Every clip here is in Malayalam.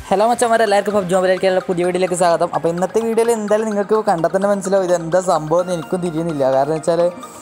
ഹലോ മച്ചന്മാരെ എല്ലാവർക്കും പബ്ജി മൊബൈലിലേക്കുള്ള പുതിയ വീഡിയോയിലേക്ക് സ്വാഗതം അപ്പോൾ ഇന്നത്തെ വീഡിയോയിൽ എന്തായാലും നിങ്ങൾക്ക് കണ്ടാൽ തന്നെ മനസ്സിലാവും ഇത് എന്താ സംഭവം എന്ന് എനിക്കും തിരിയുന്നില്ല കാരണം വെച്ചാൽ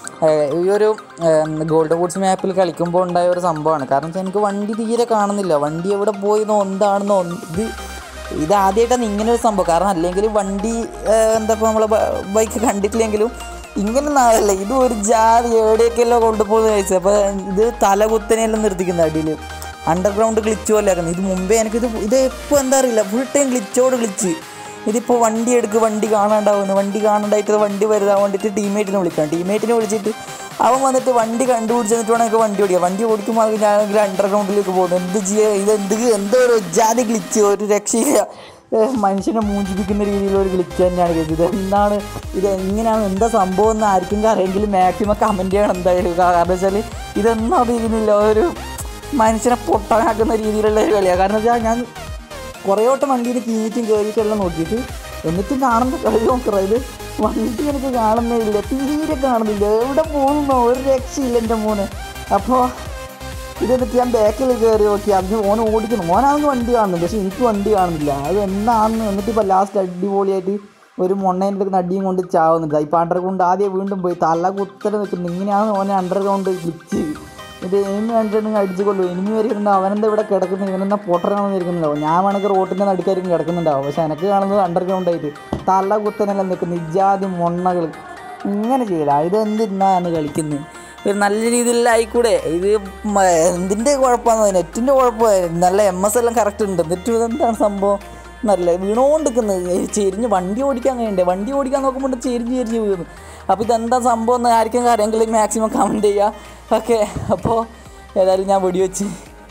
ഈ ഒരു ഗോൾഡൻ വൂഡ്സ് മാപ്പിൽ കളിക്കുമ്പോൾ ഉണ്ടായ ഒരു സംഭവമാണ് കാരണം വെച്ചാൽ എനിക്ക് വണ്ടി തീരെ കാണുന്നില്ല വണ്ടി എവിടെ പോയെന്നോ എന്താണെന്നോ ഇത് ഇത് ആദ്യമായിട്ടാണ് ഇങ്ങനെ ഒരു സംഭവം കാരണം അല്ലെങ്കിൽ വണ്ടി ഏഹ്, എന്താ ഇപ്പോൾ നമ്മളെ ബൈക്ക് കണ്ടിട്ടില്ലെങ്കിലും ഇങ്ങനെ നാളല്ല ഇത് ഒരു ജാതി എവിടെയൊക്കെയല്ലോ കൊണ്ടുപോകുന്ന ചോദിച്ചത് അപ്പോൾ ഇത് തലകുത്തനെയെല്ലാം നിർത്തിക്കുന്ന അടിയിൽ അണ്ടർഗ്രൗണ്ട് ഗ്ലിച്ച് പോലെ ആക്കുന്നത് ഇത് മുമ്പേ എനിക്കിത് ഇത് എപ്പോൾ എന്താ അറിയില്ല ഫുൾ ടൈം ഗ്ലിച്ചോട് ഗ്ലിച്ച് ഇതിപ്പോൾ വണ്ടി എടുക്ക് വണ്ടി കാണാണ്ടാവുന്നു വണ്ടി കാണാണ്ടായിട്ട് വണ്ടി വരുതാൻ വേണ്ടിയിട്ട് ടീമേറ്റിനെ വിളിക്കണം ടീമേറ്റിനെ വിളിച്ചിട്ട് അവൻ വന്നിട്ട് വണ്ടി കണ്ടുപിടിച്ച് എന്നിട്ട് വേണം എനിക്ക് വണ്ടി ഓടിക്കുക വണ്ടി ഓടിക്കുമ്പോൾ അത് ഞാനെങ്കിൽ അണ്ടർഗ്രൗണ്ടിലേക്ക് പോകുന്നു എന്ത് ചെയ്യുക ഇത് എന്ത് എന്തോ ഒരു ജാതി ഗ്ലിച്ച് ഒരു രക്ഷയില്ല ഏഹ് മനുഷ്യനെ മൂഞ്ചിപ്പിക്കുന്ന രീതിയിലുള്ള ഒരു ഗ്ലിച്ച് തന്നെയാണ് ഇത് ഇത് എന്താണ് ഇത് എങ്ങനെയാണ് എന്താ സംഭവം എന്ന് ആർക്കെങ്കിലും അറിയെങ്കിൽ മാക്സിമം കമൻറ്റ് ചെയ്യണം എന്തായാലും കാരണം വെച്ചാൽ ഇതൊന്നും അറിയുന്നില്ല ഒരു മനുഷ്യനെ പൊട്ടനാക്കുന്ന രീതിയിലുള്ള ഒരു കളിയാണ് കാരണം വെച്ചാൽ ഞാൻ കുറേ വട്ടം വണ്ടിയിൽ കീറ്റും കയറിയിട്ടെല്ലാം നോക്കിയിട്ട് എന്നിട്ടും കാണുന്ന കളി നോക്കറ ഇത് വണ്ടി എനിക്ക് കാണുന്നേ ഇല്ല തീരെ കാണുന്നില്ല എവിടെ പോകുന്നോ ഒരു രക്ഷയില്ല എൻ്റെ മോന് അപ്പോൾ ഇതെന്നിട്ട് ഞാൻ ബാക്കിൽ കയറി നോക്കി അതിന് ഓൻ ഓടിക്കണം ഓനാണെന്ന് വണ്ടി കാണുന്നുണ്ട് പക്ഷെ എനിക്ക് വണ്ടി കാണുന്നില്ല അത് എന്താണെന്ന് എന്നിട്ട് ഇപ്പോൾ ലാസ്റ്റ് അടിപൊളിയായിട്ട് ഒരു മൊണ്ണേൻ്റെ നടിയും കൊണ്ട് ചാവുന്നുണ്ട് ഇപ്പോൾ അണ്ടർഗ്രൗണ്ട് ആദ്യം വീണ്ടും പോയി തല കുത്തല നിൽക്കുന്നു ഇങ്ങനെയാണ് ഓനെ അണ്ടർഗ്രൗണ്ട് ഗ്ലിച്ച് ഇത് എനിമി കണ്ടിട്ടുണ്ടെങ്കിൽ അടിച്ചു കൊള്ളു എനിമി വരുന്നുണ്ട് അവനെന്താ ഇവിടെ കിടക്കുന്നത് ഇവനെന്താ പൊട്ടനാണെന്ന് ഇരിക്കുന്നുണ്ടാവും ഞാൻ വേണമെങ്കിൽ റോട്ടിൻ്റെ നടുക്കായിരിക്കും കിടക്കുന്നുണ്ടാവും പക്ഷെ എനിക്ക് കാണുന്നത് അണ്ടർഗ്രൗണ്ട് ആയിട്ട് തല കുത്തനെല്ലാം നിൽക്കുന്നു ഇജാതി മൊണ്ണകൾ ഇങ്ങനെ ചെയ്യില്ല ഇത് എന്തിനാണ് കളിക്കുന്നത് ഒരു നല്ല രീതിയിൽ ആയിക്കൂടെ ഇത് മ- എന്തിൻ്റെ കുഴപ്പമാണ് നെറ്റിൻ്റെ കുഴപ്പമാണ് നല്ല എം എസ് എല്ലാം കറക്റ്റ് ഉണ്ട് എന്നിട്ട് ഇതെന്താണ് സംഭവം നല്ല വീണോണ്ടിരിക്കുന്നത് ചെരിഞ്ഞ് വണ്ടി ഓടിക്കാൻ കഴിയണ്ടേ വണ്ടി ഓടിക്കാൻ നോക്കുമ്പോൾ ചെരിഞ്ഞ് ചെരിഞ്ഞ് വീഴുന്നു അപ്പോൾ ഇതെന്താ സംഭവം എന്ന് ആർക്കും അറിയെങ്കിൽ മാക്സിമം കമൻറ്റ് ചെയ്യുക ഓക്കെ അപ്പോൾ ഏതായാലും ഞാൻ വെടിവെച്ച്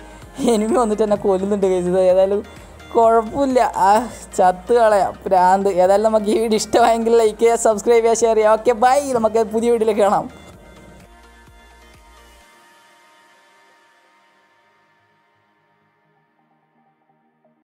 എനിമി വന്നിട്ട് എന്നെ കൊല്ലുന്നുണ്ട് കഴിച്ചത് ഏതായാലും കുഴപ്പമില്ല ആ ചത്ത് കളയാം പ്രാന്ത് ഏതായാലും നമുക്ക് ഈ വീഡിയോ ഇഷ്ടമായെങ്കിൽ ലൈക്ക് ചെയ്യുക സബ്സ്ക്രൈബ് ചെയ്യുക ഷെയർ ചെയ്യുക ഓക്കെ ബൈ നമുക്ക് പുതിയ വീഡിയോയിലേക്ക് കാണാം